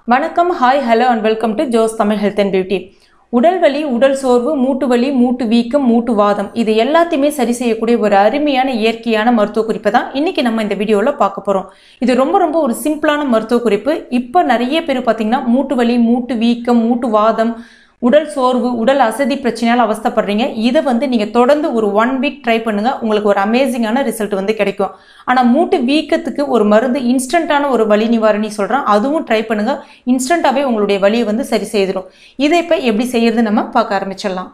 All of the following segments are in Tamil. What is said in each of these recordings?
வணக்கம் hi hello and welcome to Jo's Tamil health and beauty உடல் வலி உடல் சோர்வு மூட்டு வலி மூட்டு வீக்கம் மூட்டு வாதம் இது எல்லாத்தையுமே சரி செய்யக்கூடிய ஒரு அருமையான இயற்கையான மருத்துவ குறிப்பை தான் இன்னைக்கு நம்ம இந்த வீடியோவில் பார்க்க போகிறோம் இது ரொம்ப ரொம்ப ஒரு சிம்பிளான மருத்துவ குறிப்பு இப்போ நிறைய பேர் பார்த்தீங்கன்னா மூட்டு வலி மூட்டு வீக்கம் மூட்டு வாதம் உடல் சோர்வு உடல் அசதி பிரச்சனையால் அவஸ்தைப்படுறீங்க இதை வந்து நீங்கள் தொடர்ந்து ஒரு ஒன் வீக் ட்ரை பண்ணுங்க உங்களுக்கு ஒரு அமேசிங்கான ரிசல்ட் வந்து கிடைக்கும் ஆனால் மூட்டு வீக்கத்துக்கு ஒரு மருந்து இன்ஸ்டண்ட்டான ஒரு வலி நிவாரணி சொல்கிறேன் அதுவும் ட்ரை பண்ணுங்க இன்ஸ்டண்ட்டாகவே உங்களுடைய வலியை வந்து சரி செய்திடும் இதை இப்போ எப்படி செய்யறது நம்ம பார்க்க ஆரம்பிச்சிடலாம்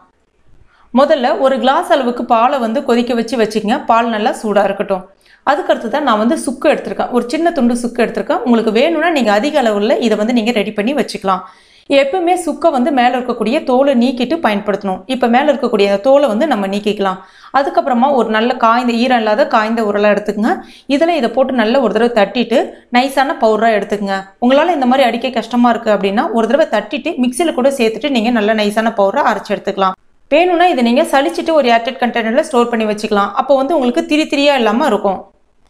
முதல்ல ஒரு கிளாஸ் அளவுக்கு பாலை வந்து கொதிக்க வச்சு வச்சுக்கங்க பால் நல்லா சூடாக இருக்கட்டும் அதுக்கடுத்து தான் நான் வந்து சுக்கு எடுத்திருக்கேன் ஒரு சின்ன துண்டு சுக்கு எடுத்திருக்கேன் உங்களுக்கு வேணும்னா நீங்கள் அதிக அளவில் இதை வந்து நீங்கள் ரெடி பண்ணி வச்சுக்கலாம் எப்பவுமே சுக்கை வந்து மேலே இருக்கக்கூடிய தோலை நீக்கிட்டு பயன்படுத்தணும் இப்போ மேலே இருக்கக்கூடிய அந்த தோலை வந்து நம்ம நீக்கிக்கலாம் அதுக்கப்புறமா ஒரு நல்ல காய்ந்த ஈரம் இல்லாத காய்ந்த உரலாக எடுத்துக்கங்க இதில் இதை போட்டு நல்ல ஒரு தடவை தட்டிட்டு நைஸான பவுடராக எடுத்துக்கங்க உங்களால் இந்த மாதிரி அடிக்க கஷ்டமாக இருக்குது அப்படின்னா ஒரு தடவை தட்டிட்டு மிக்சியில் கூட சேர்த்துட்டு நீங்கள் நல்ல நைஸான பவுடராக அரைச்சி எடுத்துக்கலாம் வேணும்னா இதை நீங்கள் சலிச்சிட்டு ஒரு ஏர்டெட் கண்டெய்னரில் ஸ்டோர் பண்ணி வச்சுக்கலாம் அப்போ வந்து உங்களுக்கு திரி திரியாக இல்லாமல் இருக்கும்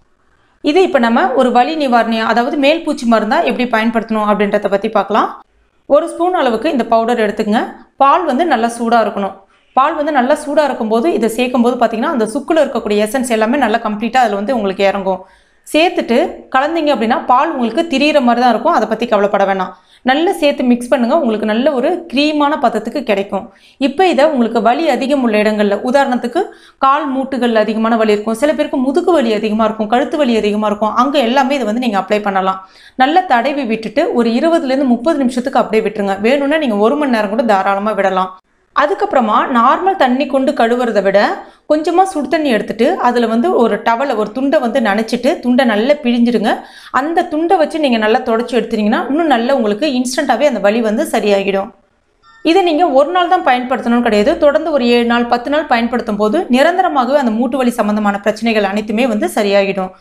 இது இப்போ நம்ம ஒரு வலி நிவாரணி அதாவது மேல் பூச்சி மருந்தாக எப்படி பயன்படுத்தணும் அப்படின்றத பற்றி பார்க்கலாம் ஒரு ஸ்பூன் அளவுக்கு இந்த பவுடர் எடுத்துக்கங்க பால் வந்து நல்லா சூடாக இருக்கணும் பால் வந்து நல்லா சூடாக இருக்கும்போது இதை சேர்க்கும் போது பார்த்தீங்கன்னா அந்த சுக்கில் இருக்கக்கூடிய எசன்ஸ் எல்லாமே நல்லா கம்ப்ளீட்டாக அதில் வந்து உங்களுக்கு இறங்கும் சேர்த்துட்டு கலந்தீங்க அப்படின்னா பால் உங்களுக்கு திரியிற மாதிரி தான் இருக்கும் அதை பற்றி கவலைப்பட வேணாம் நல்லா சேர்த்து மிக்ஸ் பண்ணுங்க உங்களுக்கு நல்ல ஒரு க்ரீமான பதத்துக்கு கிடைக்கும் இப்போ இதை உங்களுக்கு வலி அதிகம் உள்ள இடங்களில் உதாரணத்துக்கு கால் மூட்டுகள் அதிகமான வலி இருக்கும் சில பேருக்கு முதுகு வலி அதிகமாக இருக்கும் கழுத்து வலி அதிகமாக இருக்கும் அங்கே எல்லாமே இதை வந்து நீங்கள் அப்ளை பண்ணலாம் நல்லா தடவி விட்டுட்டு ஒரு இருபதுலேருந்து முப்பது நிமிஷத்துக்கு அப்படியே விட்டுருங்க வேணும்னா நீங்கள் ஒரு மணி நேரம் கூட தாராளமாக விடலாம் அதுக்கப்புறமா நார்மல் தண்ணி கொண்டு கழுவுறதை விட கொஞ்சமாக சுடு தண்ணி எடுத்துட்டு அதில் வந்து ஒரு டவலை ஒரு துண்டை வந்து நனைச்சிட்டு துண்டை நல்லா பிழிஞ்சிடுங்க அந்த துண்டை வச்சு நீங்கள் நல்லா தொடச்சி எடுத்துட்டீங்கன்னா இன்னும் நல்லா உங்களுக்கு இன்ஸ்டண்ட்டாகவே அந்த வலி வந்து சரியாகிடும் இதை நீங்கள் ஒரு நாள் தான் பயன்படுத்தணும்னு கிடையாது தொடர்ந்து ஒரு ஏழு நாள் பத்து நாள் பயன்படுத்தும் போது நிரந்தரமாகவே அந்த மூட்டு வலி சம்பந்தமான பிரச்சனைகள் அனைத்துமே வந்து சரியாகிடும்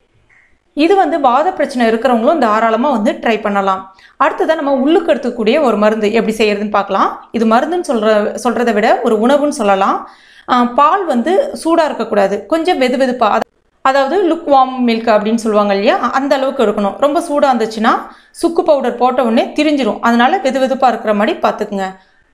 இது வந்து வாத பிரச்சனை இருக்கிறவங்களும் தாராளமாக வந்து ட்ரை பண்ணலாம் அடுத்ததான் நம்ம உள்ளுக்கு எடுத்துக்கூடிய ஒரு மருந்து எப்படி செய்யறதுன்னு பார்க்கலாம் இது மருந்துன்னு சொல்கிற சொல்கிறத விட ஒரு உணவுன்னு சொல்லலாம் ஆஹ் பால் வந்து சூடாக இருக்கக்கூடாது கொஞ்சம் வெது வெதுப்பா அதாவது லுக் வார்ம் மில்க் அப்படின்னு சொல்லுவாங்க இல்லையா அந்த அளவுக்கு இருக்கணும் ரொம்ப சூடாக இருந்துச்சுன்னா சுக்கு பவுடர் போட்ட உடனே திரிஞ்சிரும் அதனால வெது வெதுப்பாக இருக்கிற மாதிரி பார்த்துக்குங்க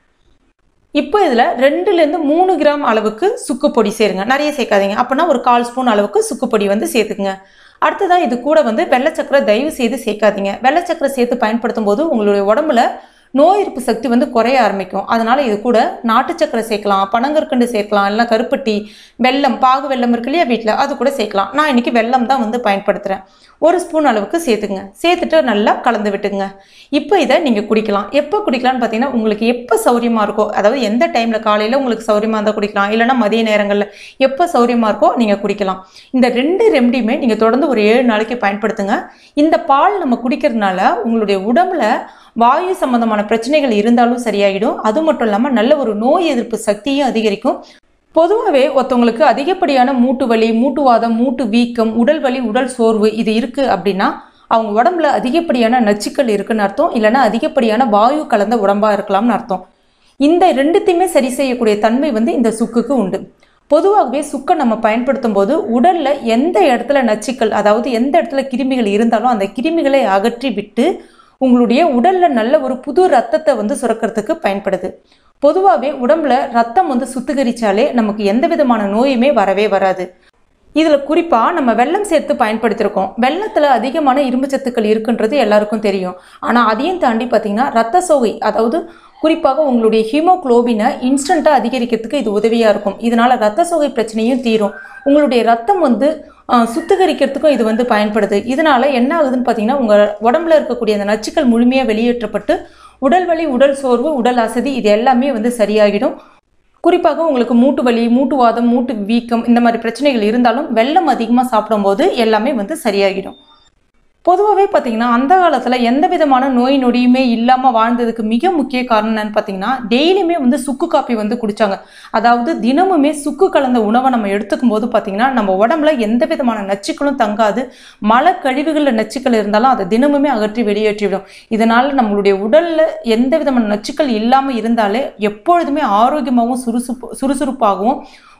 இப்போ இதில் ரெண்டுலேருந்து மூணு கிராம் அளவுக்கு சுக்கு பொடி சேருங்க நிறைய சேர்க்காதீங்க அப்படின்னா ஒரு கால் ஸ்பூன் அளவுக்கு சுக்கு பொடி வந்து சேர்த்துக்குங்க அடுத்ததாக இது கூட வந்து வெள்ளச்சக்கரை தயவு செய்து சேர்க்காதீங்க வெள்ளச்சக்கரை சேர்த்து பயன்படுத்தும் போது உங்களுடைய உடம்புல நோய் எதிர்ப்பு சக்தி வந்து குறைய ஆரம்பிக்கும் அதனால இது கூட நாட்டு சக்கரை சேர்க்கலாம் பனங்கற்கண்டு சேர்க்கலாம் இல்லை கருப்பட்டி வெல்லம் பாகு வெல்லம் இருக்கு இல்லையா வீட்டில் அது கூட சேர்க்கலாம் நான் இன்னைக்கு வெல்லம் தான் வந்து பயன்படுத்துகிறேன் ஒரு ஸ்பூன் அளவுக்கு சேர்த்துங்க சேர்த்துட்டு நல்லா கலந்து விட்டுங்க இப்போ இதை நீங்கள் குடிக்கலாம் எப்போ குடிக்கலாம்னு பார்த்தீங்கன்னா உங்களுக்கு எப்போ சௌரியமாக இருக்கோ அதாவது எந்த டைமில் காலையில் உங்களுக்கு சௌரியமாக இருந்தால் குடிக்கலாம் இல்லைன்னா மதிய நேரங்களில் எப்போ சௌரியமாக இருக்கோ நீங்கள் குடிக்கலாம் இந்த ரெண்டு ரெமடியுமே நீங்கள் தொடர்ந்து ஒரு ஏழு நாளைக்கு பயன்படுத்துங்க இந்த பால் நம்ம குடிக்கிறதுனால உங்களுடைய உடம்புல வாயு சம்பந்தமான பிரச்சனைகள் இருந்தாலும் சரியாயிடும் அது மட்டும் இல்லாமல் நல்ல ஒரு நோய் எதிர்ப்பு சக்தியும் அதிகரிக்கும் பொதுவாகவே ஒருத்தவங்களுக்கு அதிகப்படியான மூட்டு வலி மூட்டுவாதம் மூட்டு வீக்கம் உடல் வலி உடல் சோர்வு இது இருக்குது அப்படின்னா அவங்க உடம்புல அதிகப்படியான நச்சுக்கள் இருக்குன்னு அர்த்தம் இல்லைன்னா அதிகப்படியான வாயு கலந்த உடம்பாக இருக்கலாம்னு அர்த்தம் இந்த ரெண்டுத்தையுமே சரி செய்யக்கூடிய தன்மை வந்து இந்த சுக்குக்கு உண்டு பொதுவாகவே சுக்கை நம்ம பயன்படுத்தும் போது உடலில் எந்த இடத்துல நச்சுக்கள் அதாவது எந்த இடத்துல கிருமிகள் இருந்தாலும் அந்த கிருமிகளை அகற்றி விட்டு உங்களுடைய உடலில் நல்ல ஒரு புது ரத்தத்தை வந்து சுரக்கிறதுக்கு பயன்படுது பொதுவாகவே உடம்புல ரத்தம் வந்து சுத்திகரிச்சாலே நமக்கு எந்த விதமான நோயுமே வரவே வராது இதில் குறிப்பாக நம்ம வெல்லம் சேர்த்து பயன்படுத்தியிருக்கோம் வெள்ளத்தில் அதிகமான இரும்பு சத்துக்கள் இருக்குன்றது எல்லாருக்கும் தெரியும் ஆனால் அதையும் தாண்டி பார்த்தீங்கன்னா ரத்த சோகை அதாவது குறிப்பாக உங்களுடைய ஹீமோக்ளோபினை இன்ஸ்டண்ட்டாக அதிகரிக்கிறதுக்கு இது உதவியாக இருக்கும் இதனால் ரத்த சோகை பிரச்சனையும் தீரும் உங்களுடைய ரத்தம் வந்து ஆஹ், சுத்திகரிக்கிறதுக்கும் இது வந்து பயன்படுது இதனால என்ன ஆகுதுன்னு பார்த்தீங்கன்னா உங்கள் உடம்புல இருக்கக்கூடிய அந்த நச்சுக்கள் முழுமையாக வெளியேற்றப்பட்டு உடல் வலி உடல் சோர்வு உடல் அசதி இது எல்லாமே வந்து சரியாகிடும் குறிப்பாக உங்களுக்கு மூட்டு வலி மூட்டு வாதம் மூட்டு வீக்கம் இந்த மாதிரி பிரச்சனைகள் இருந்தாலும் வெள்ளம் அதிகமாக சாப்பிடும்போது எல்லாமே வந்து சரியாகிடும் பொதுவாகவே பார்த்தீங்கன்னா அந்த காலத்தில் எந்த விதமான நோய் நொடியுமே இல்லாமல் வாழ்ந்ததுக்கு மிக முக்கிய காரணம் என்னன்னு பார்த்தீங்கன்னா டெய்லியுமே வந்து சுக்கு காப்பி வந்து குடிச்சாங்க அதாவது தினமுமே சுக்கு கலந்த உணவை நம்ம எடுத்துக்கும் போது பார்த்தீங்கன்னா நம்ம உடம்புல எந்த விதமான நச்சுக்களும் தங்காது மல கழிவுகளில் நச்சுக்கள் இருந்தாலும் அதை தினமுமே அகற்றி வெளியேற்றிவிடும் இதனால் நம்மளுடைய உடலில் எந்த விதமான நச்சுக்கள் இல்லாமல் இருந்தாலே எப்பொழுதுமே ஆரோக்கியமாகவும் சுறுசுறுப்பு சுறுசுறுப்பாகவும்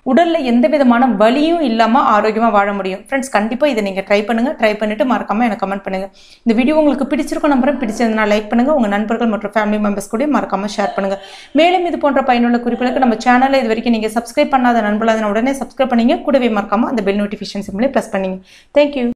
உடலில் எந்த விதமான வலியும் இல்லாமல் ஆரோக்கியமாக வாழ முடியும் ஃப்ரெண்ட்ஸ் கண்டிப்பாக இதை நீங்கள் ட்ரை பண்ணுங்கள் ட்ரை பண்ணிவிட்டு மறக்காமல் எனக்கு கமெண்ட் பண்ணுங்கள் இந்த வீடியோ உங்களுக்கு பிடிச்சிருக்கும் நம்புறேன் பிடிச்சதுனா லைக் பண்ணுங்கள் உங்கள் நண்பர்கள் மற்றும் ஃபேமிலி மெம்பர்ஸ் கூட மறக்காமல் ஷேர் பண்ணுங்கள் மேலும் இது போன்ற பயனுள்ள குறிப்புகளுக்கு நம்ம சேனலை இது வரைக்கும் நீங்கள் சப்ஸ்கிரைப் பண்ணாத நண்பர்கள் அதனை உடனே சப்ஸ்கிரைப் பண்ணீங்க கூடவே மறக்காமல் அந்த பெல் நோட்டிஃபிகேஷன் சிம்லேயே ப்ரெஸ் பண்ணீங்க தேங்க்யூ